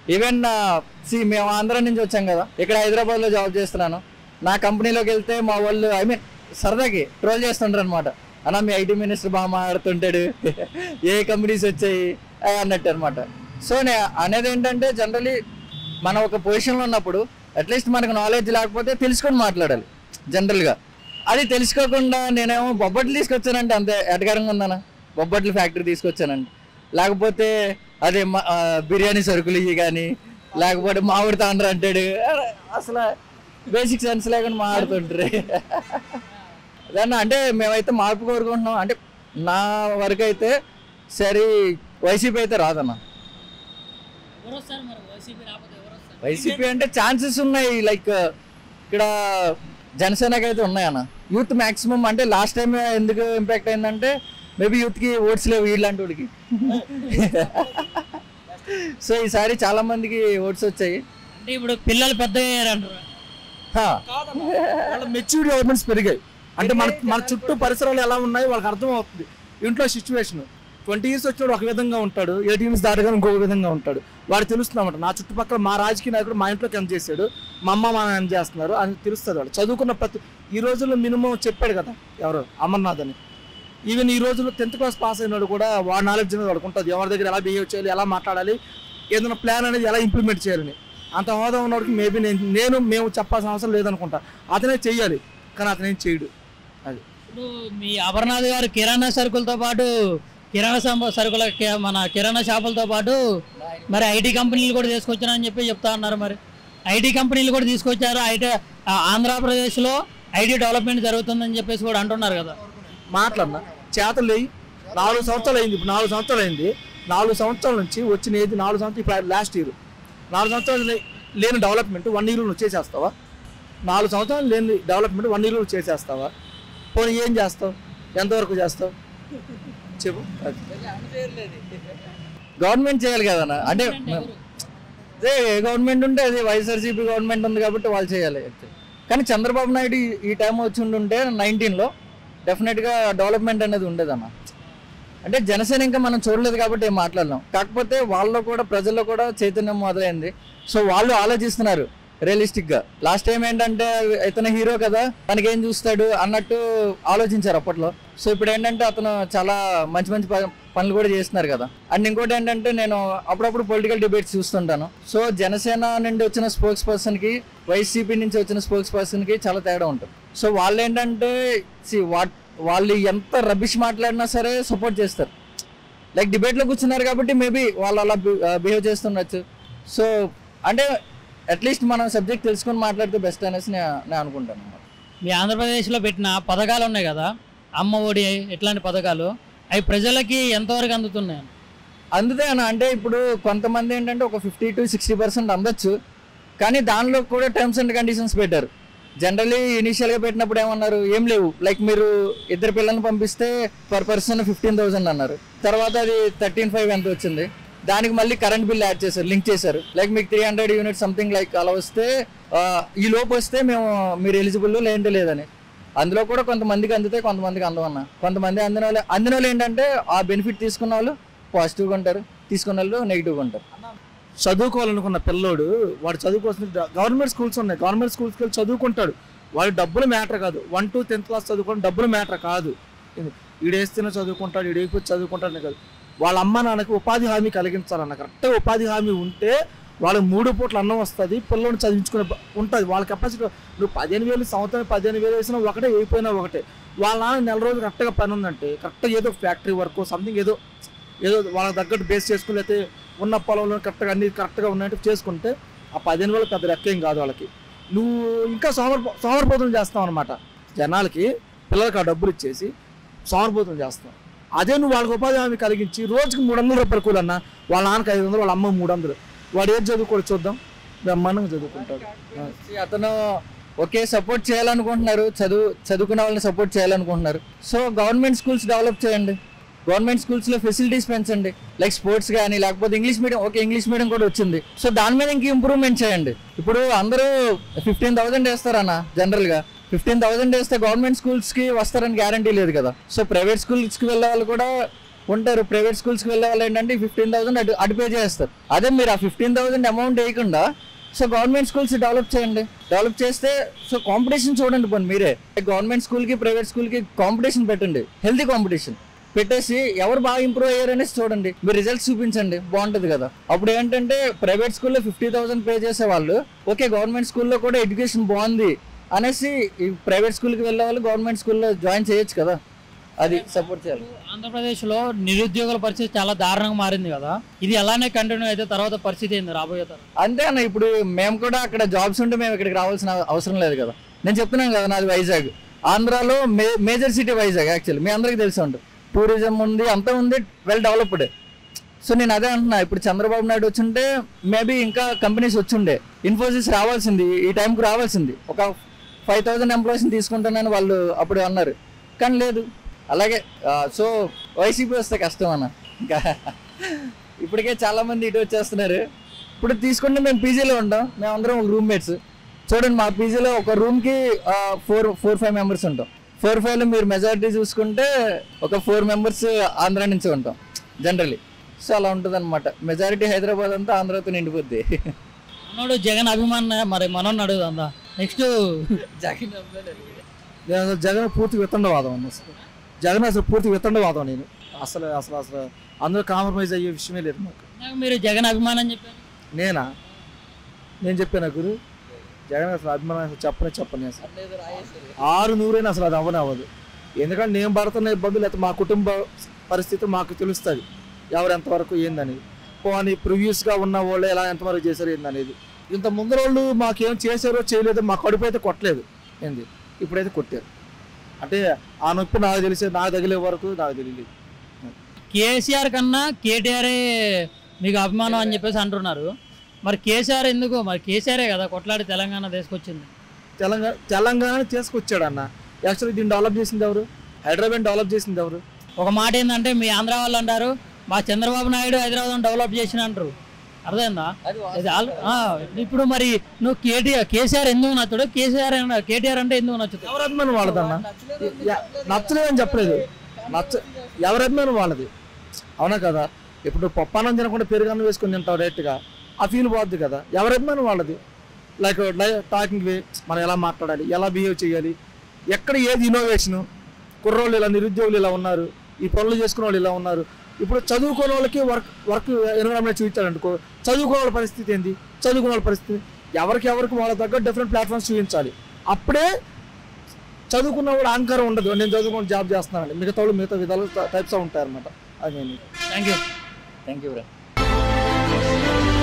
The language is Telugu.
ఈవెన్ సి మేము ఆంధ్ర నుంచి వచ్చాం కదా ఇక్కడ హైదరాబాద్లో జాబ్ చేస్తున్నాను నా కంపెనీలోకి వెళ్తే మా వాళ్ళు ఐ మీన్ సరదాకి ట్రోల్ చేస్తుంటారు అనమాట అన్న మీ ఐటీ మినిస్టర్ బాగా మాట్లాడుతుంటాడు ఏ కంపెనీస్ వచ్చాయి అవి అన్నట్టు అనమాట సో నే అనేది ఏంటంటే జనరలీ మనం ఒక పొజిషన్లో ఉన్నప్పుడు అట్లీస్ట్ మనకు నాలెడ్జ్ లేకపోతే తెలుసుకొని మాట్లాడాలి జనరల్గా అది తెలుసుకోకుండా నేనేమో బొబ్బట్లు తీసుకొచ్చానంటే అంతే ఎటకారంగా ఉందనా బొబ్బట్లు ఫ్యాక్టరీ తీసుకొచ్చానండి లేకపోతే అదే మ- ఆ, బిర్యానీ సరుకులు ఇవి కానీ లేకపోతే మామిడి తాండ్ర అంటాడు అరే, అసలు బేసిక్ సెన్స్ లేకుండా మాట్లాడుతుంటారు దాన్ని అంటే మేమైతే మార్పు కోరుకుంటున్నాం అంటే నా వరకు అయితే సరే వైసీపీ అయితే రాదన్న ఎవరు వస్తారు మరి వైసీపీ రాకపోతే ఎవరు వస్తారు వైసీపీ అంటే ఛాన్సెస్ ఉన్నాయి లైక్ ఇక్కడ జనసేనకి అయితే ఉన్నాయన్న యూత్ మాక్సిమం అంటే లాస్ట్ టైం ఎందుకు ఇంపాక్ట్ అయిందంటే మేబీ యూత్కి ఓట్స్ లేవు వీళ్ళంటి వాడికి సో ఈసారి చాలా మందికి ఓట్స్ వచ్చాయి అంటే ఇప్పుడు పిల్లలు పెద్ద అయ్యారంటారు హా. వాళ్ళ మెచ్యూరిటీ ఎలిమెంట్స్ పెరిగాయి అంటే మన మన చుట్టూ పరిసరాలు ఎలా ఉన్నాయి వాళ్ళకి అర్థం అవుతుంది ఇంట్లో సిచ్యువేషన్ ట్వంటీ ఇయర్స్ వచ్చినప్పుడు ఒక విధంగా ఉంటాడు ఎయిటీన్ ఇయర్స్ దాటగానే ఇంకొక విధంగా ఉంటాడు వాడు తెలుస్తుందన్నమాట నా చుట్టుపక్కల మా రాజకీయ నాయకుడు మా ఇంట్లోకి ఎంత చేశాడు మా అమ్మ మా నాన్న ఎంత చేస్తున్నారు అని తెలుస్తుంది వాడు చదువుకున్న ప్రతి ఈ రోజుల్లో మినిమం చెప్పాడు కదా ఎవరు అమర్నాథ్ అని ఈవెన్ ఈ రోజుల్లో టెన్త్ క్లాస్ పాస్ అయినాడు కూడా వాడి నాలెడ్జ్ అనేది వాడికి ఉంటుంది ఎవరి దగ్గర ఎలా బిహేవ్ చేయాలి ఎలా మాట్లాడాలి ఏదైనా ప్లాన్ అనేది ఎలా ఇంప్లిమెంట్ చేయాలని అంత హోదా ఉన్నవాడికి మేబీ నేను నేను మేము చెప్పాల్సిన అవసరం లేదనుకుంటా అతనే చెయ్యాలి కానీ అతనేం చేయడు అది ఇప్పుడు మీ అమర్నాథ్ గారు కిరాణా సరుకులతో పాటు కిరాణా సంప- సరుకుల కి- మన కిరాణా షాపులతో పాటు మరి ఐటీ కంపెనీలు కూడా తీసుకొచ్చారని చెప్పి చెప్తా ఉన్నారు మరి ఐటీ కంపెనీలు కూడా తీసుకొచ్చారు ఐటీ ఆ, ఆంధ్రప్రదేశ్లో ఐటీ డెవలప్మెంట్ జరుగుతుందని చెప్పేసి కూడా అంటున్నారు కదా మాట్లాడినా చేతలు లేయి నాలుగు సంవత్సరాలు అయింది ఇప్పుడు నాలుగు సంవత్సరాలు అయింది నాలుగు సంవత్సరాల నుంచి వచ్చిన ఏది నాలుగు సంవత్సరాలు ఇప్పుడు లాస్ట్ ఇయర్ నాలుగు సంవత్సరాలు లే- లేని డెవలప్మెంట్ వన్ ఇయర్ నువ్వు చేసేస్తావా నాలుగు సంవత్సరాలు లేని డెవలప్మెంట్ వన్ ఇయర్ నువ్వు చేసేస్తావా పోనీ ఏం చేస్తావు ఎంతవరకు చేస్తావు చెప్పు అది గవర్నమెంట్ చేయాలి కదన్న అంటే అదే గవర్నమెంట్ ఉంటే అది వైఎస్ఆర్సీపీ గవర్నమెంట్ ఉంది కాబట్టి వాళ్ళు చేయాలి కానీ చంద్రబాబు నాయుడు ఈ- ఈ టైం వచ్చి ఉండుంటే నైన్టీన్లో డెఫినెట్గా డెవలప్మెంట్ అనేది ఉండేదన్న అంటే జనసేన ఇంకా మనం చూడలేదు కాబట్టి ఏం మాట్లాడలేం కాకపోతే వాళ్ళలో కూడా ప్రజల్లో కూడా చైతన్యం మొదలైంది సో వాళ్ళు ఆలోచిస్తున్నారు రియలిస్టిక్గా లాస్ట్ టైం ఏంటంటే ఇతను హీరో కదా తనకేం చూస్తాడు అన్నట్టు ఆలోచించారు అప్పట్లో సో ఇప్పుడు ఏంటంటే అతను చాలా మంచి మంచి ప- పనులు కూడా చేస్తున్నారు కదా అండ్ ఇంకోటి ఏంటంటే నేను అప్పుడప్పుడు పొలిటికల్ డిబేట్స్ చూస్తుంటాను సో జనసేన నుండి వచ్చిన స్పోక్స్ పర్సన్కి వైసీపీ నుంచి వచ్చిన స్పోక్స్ పర్సన్కి చాలా తేడా ఉంటుంది సో వాళ్ళు ఏంటంటే see, వా- వాళ్ళు ఎంత రబిష్ మాట్లాడినా సరే సపోర్ట్ చేస్తారు లైక్ డిబేట్లో కూర్చున్నారు కాబట్టి మేబీ వాళ్ళు అలా బిహేవ్ చేస్తుండొచ్చు సో అంటే అట్లీస్ట్ మనం సబ్జెక్ట్ తెలుసుకొని మాట్లాడితే బెస్ట్ అనేసి నేను నేను అనుకుంటాను అన్నమాట. మీ ఆంధ్రప్రదేశ్లో పెట్టిన పథకాలు ఉన్నాయి కదా అమ్మ ఒడి ఇట్లాంటి పథకాలు అవి ప్రజలకి ఎంతవరకు అందుతున్నాయి అందుతే అన్న అంటే ఇప్పుడు కొంతమంది ఏంటంటే ఒక ఫిఫ్టీ టు సిక్స్టీ పర్సెంట్ అందొచ్చు కానీ దానిలో కూడా టర్మ్స్ అండ్ కండిషన్స్ పెట్టారు జనరలీ ఇనిషియల్గా పెట్టినప్పుడు ఏమన్నారు ఏం లేవు లైక్ మీరు ఇద్దరు పిల్లల్ని పంపిస్తే పర్ పర్సన్ ఫిఫ్టీన్ థౌసండ్ అన్నారు తర్వాత అది థర్టీన్ ఫైవ్ ఎంత వచ్చింది దానికి మళ్ళీ కరెంట్ బిల్ యాడ్ చేశారు లింక్ చేశారు లైక్ మీకు three hundred unit something like అలా వస్తే ఆ, ఈ లోపు వస్తే మేము మీరు ఎలిజిబుల్ లేదంటే లేదని అందులో కూడా కొంతమందికి అందుతాయి కొంతమందికి అందవన్న కొంతమంది అందిన వాళ్ళు అందిన వాళ్ళు ఏంటంటే ఆ బెనిఫిట్ తీసుకున్న వాళ్ళు పాజిటివ్గా ఉంటారు తీసుకున్న వాళ్ళు నెగిటివ్గా ఉంటారు చదువుకోవాలనుకున్న పిల్లోడు వాడు చదువుకోవాల్సిన గవర్నమెంట్ స్కూల్స్ ఉన్నాయి గవర్నమెంట్ స్కూల్స్కి వెళ్ళి చదువుకుంటాడు వాడు డబ్బులు మ్యాటర్ కాదు వన్ టు టెన్త్ క్లాస్ చదువుకోవడం డబ్బులు మ్యాటర్ కాదు ఈడేస్తేనే చదువుకుంటాడు ఈడేకపోతే చదువుకుంటాడని కాదు వాళ్ళ అమ్మ నాన్నకి ఉపాధి హామీ కలిగించాలన్న కరెక్ట్గా ఉపాధి హామీ ఉంటే వాళ్ళకి మూడు పూట్ల అన్నం వస్తుంది పిల్లల్ని చదివించుకునే బ- ఉంటుంది వాళ్ళ కెపాసిటీ నువ్వు పదిహేను వేలు సంవత్సరం పదిహేను వేలు వేసినా ఒకటే అయిపోయినా ఒకటే వాళ్ళ నాన్న నెల రోజులు కరెక్ట్గా పని ఉందంటే కరెక్ట్గా ఏదో ఫ్యాక్టరీ వర్క్ సంథింగ్ ఏదో ఏదో వాళ్ళకి తగ్గట్టు బేస్ చేసుకుని లేకపోతే ఉన్న పొలంలో కరెక్ట్గా అన్ని కరెక్ట్గా ఉన్నట్టు చేసుకుంటే ఆ పదిహేను వేలు పెద్ద లెక్కేం కాదు వాళ్ళకి నువ్వు ఇంకా సోమర్ సోమరపోతం చేస్తావు అనమాట జనాలకి పిల్లలకి ఆ డబ్బులు ఇచ్చేసి సోమరపోతం చేస్తాం అదే నువ్వు వాళ్ళకి ఉపాధి హామీ కలిగించి రోజుకి మూడు వందల రూపాయలు కూలన్నా వాళ్ళ నాన్నకి ఐదు వందలు వాళ్ళ అమ్మ మూడు వందలు వాడు ఏది చదువుకోడు చూద్దాం బ్రహ్మాండంగా చదువుకుంటాడు ఆ. See, అతను ఒకే సపోర్ట్ చేయాలనుకుంటున్నారు చదువు చదువుకున్న వాళ్ళని సపోర్ట్ చేయాలనుకుంటున్నారు సో గవర్నమెంట్ స్కూల్స్ డెవలప్ చేయండి గవర్నమెంట్ స్కూల్స్లో ఫెసిలిటీస్ పెంచండి లైక్ స్పోర్ట్స్ కానీ లేకపోతే English medium okay English medium కూడా వచ్చింది సో దాని మీద ఇంక ఇంప్రూవ్మెంట్ చేయండి ఇప్పుడు అందరూ ఫిఫ్టీన్ థౌసండ్ వేస్తారన్న జనరల్గా ఫిఫ్టీన్ థౌసండ్ వేస్తే గవర్నమెంట్ స్కూల్స్కి వస్తారని గ్యారంటీ లేదు కదా సో ప్రైవేట్ స్కూల్స్కి వెళ్ళే వాళ్ళు కూడా ఉంటారు ప్రైవేట్ స్కూల్స్కి వెళ్ళే వాళ్ళు ఏంటంటే ఫిఫ్టీన్ థౌసండ్ అటు అటు పే చేస్తారు అదే మీరు ఆ ఫిఫ్టీన్ థౌసండ్ అమౌంట్ వేయకుండా సో గవర్నమెంట్ స్కూల్స్ డెవలప్ చేయండి డెవలప్ చేస్తే సో కాంపిటీషన్ చూడండి పోనీ మీరే గవర్నమెంట్ స్కూల్కి ప్రైవేట్ స్కూల్కి కాంపిటీషన్ పెట్టండి హెల్తీ కాంపిటీషన్ పెట్టేసి ఎవరు బాగా ఇంప్రూవ్ అయ్యారనేసి చూడండి మీరు రిజల్ట్స్ చూపించండి బాగుంటుంది కదా అప్పుడు ఏంటంటే ప్రైవేట్ స్కూల్లో ఫిఫ్టీ థౌసండ్ పే చేసే వాళ్ళు ఓకే గవర్నమెంట్ స్కూల్లో కూడా ఎడ్యుకేషన్ బాగుంది అనేసి ఈ ప్రైవేట్ స్కూల్కి వెళ్ళే వాళ్ళు గవర్నమెంట్ స్కూల్లో జాయిన్ చేయొచ్చు కదా అది సపోర్ట్ చేయాలి ఆంధ్రప్రదేశ్లో నిరుద్యోగుల పరిస్థితి చాలా దారుణంగా మారింది కదా ఇది అలానే కంటిన్యూ అయితే తర్వాత పరిస్థితి ఏంది రాబోయే తరం అంతే అన్న ఇప్పుడు మేము కూడా అక్కడ జాబ్స్ ఉంటే మేము ఇక్కడికి రావాల్సిన అవసరం లేదు కదా నేను చెప్తున్నాను కదా నాది వైజాగ్ ఆంధ్రాలో మే మేజర్ సిటీ వైజాగ్ యాక్చువల్లీ మీ అందరికీ తెలిసి ఉంటుంది టూరిజం ఉంది అంతా ఉంది వెల్ డెవలప్డ్ సో నేను అదే అంటున్నా ఇప్పుడు చంద్రబాబు నాయుడు వచ్చుంటే మేబీ ఇంకా కంపెనీస్ వచ్చుండే ఇన్ఫోసిస్ రావాల్సింది ఈ టైంకి రావాల్సింది ఒక ఫైవ్ థౌసండ్ ఎంప్లాయీస్ని తీసుకుంటానని వాళ్ళు అప్పుడు అన్నారు కానీ లేదు అలాగే సో వైసీపీ వస్తే కష్టం అన్న ఇంకా ఇప్పటికే చాలా మంది ఇటు వచ్చేస్తున్నారు ఇప్పుడు తీసుకుంటే మేము పీజీలో ఉంటాం మేము అందరం ఒక రూమ్మేట్స్ చూడండి మా పీజీలో ఒక రూమ్కి ఫోర్ ఫోర్ ఫైవ్ మెంబర్స్ ఉంటాం ఫోర్ ఫైవ్లో మీరు మెజారిటీ చూసుకుంటే ఒక ఫోర్ మెంబర్స్ ఆంధ్ర నుంచి ఉంటాం జనరలీ సో అలా ఉంటుంది అనమాట మెజారిటీ హైదరాబాద్ అంతా ఆంధ్రాతో నిండిపోద్ది మనోడు జగన్ అభిమాన మరి మనోని అడుగుదా నెక్స్ట్ జగన్ నేను అసలు జగన్ పూర్తి వితండవాదం అన్న అసలు జగన్ అసలు పూర్తి వితండవాదం నేను అసలు అసలు అసలు అందులో కాంప్రమైజ్ అయ్యే విషయమే లేదు నాకు మీరు జగన్ అభిమానం అని చెప్పారు నేనా నేను చెప్పాను గురు జగన్ అసలు అభిమానం అసలు చెప్పనే చెప్పని అసలు ఆరు నూరైనా అసలు అది అవ్వనే అవ్వదు ఎందుకంటే నేను పడుతున్న ఇబ్బందులు లేకపోతే మా కుటుంబ పరిస్థితి మాకు తెలుస్తుంది ఎవరు ఎంతవరకు ఏందనేది పోనీ ప్రివ్యూస్గా ఉన్న వాళ్ళు ఎలా ఎంతవరకు చేశారు ఏందనేది ఇంత ముందర వాళ్ళు మాకేం చేశారో చేయలేదో మా కడుపు అయితే కొట్టలేదు ఏంది ఇప్పుడైతే కొట్టారు అంటే ఆ నొప్పి నాకు తెలిసే నాకు తగిలే వరకు నాకు తెలియలేదు కేసీఆర్ కన్నా కేటీఆరే మీకు అభిమానం అని చెప్పేసి అంటున్నారు మరి కేసీఆర్ ఎందుకు మరి కేసీఆరే కదా కొట్లాడి తెలంగాణ తీసుకొచ్చింది తెలంగాణ తెలంగాణ తీసుకొచ్చాడు అన్న యాక్చువల్లీ దీన్ని డెవలప్ చేసింది ఎవరు హైదరాబాద్ డెవలప్ చేసింది ఎవరు ఒక మాట ఏంటంటే మీ ఆంధ్ర వాళ్ళు అంటారు మా చంద్రబాబు నాయుడు హైదరాబాద్ డెవలప్ చేసిన అంటారు అర్థమైందా ఇది ఆల్- ఆ, ఇప్పుడు మరి నువ్వు కేటీఆర్ కేసీఆర్ ఎందుకు నచ్చుడు కేసీఆర్ అన్న- కేటీఆర్ అంటే ఎందుకు నచ్చుతుంది ఎవరి అభిమానం వాళ్ళదన్న యా- నచ్చలేదని చెప్పలేదు నచ్చ ఎవరి అభిమానం వాళ్ళది అవునా కదా ఇప్పుడు పప్పానం తినకుండా పెరుగన్నం వేసుకొని తింటావు డైరెక్ట్గా ఆ ఫీల్ పోద్ది కదా ఎవరి అభిమానం వాళ్ళది లైక్ టాకింగ్ వే మనం ఎలా మాట్లాడాలి ఎలా బిహేవ్ చేయాలి ఎక్కడ ఏది ఇన్నోవేషను కుర్రోళ్ళు ఇలా నిరుద్యోగులు ఇలా ఉన్నారు ఈ పనులు చేసుకునే వాళ్ళు ఇలా ఉన్నారు ఇప్పుడు చదువుకునే వాళ్ళకి వర్క్ వర్క్ ఎన్విరాన్మెంట్ చూపించాడు అనుకో చదువుకునే వాళ్ళ పరిస్థితి ఏంది చదువుకునే వాళ్ళ పరిస్థితి ఎవరికి ఎవరికి వాళ్ళ దగ్గర డిఫరెంట్ ప్లాట్ఫామ్స్ చూపించాలి అప్పుడే చదువుకున్న కూడా అహంకారం ఉండదు నేను చదువుకుని జాబ్ చేస్తున్నానండి మిగతా వాళ్ళు మిగతా విధాలు టైప్స్ ఉంటాయి అనమాట అది నేను thank you thank you bro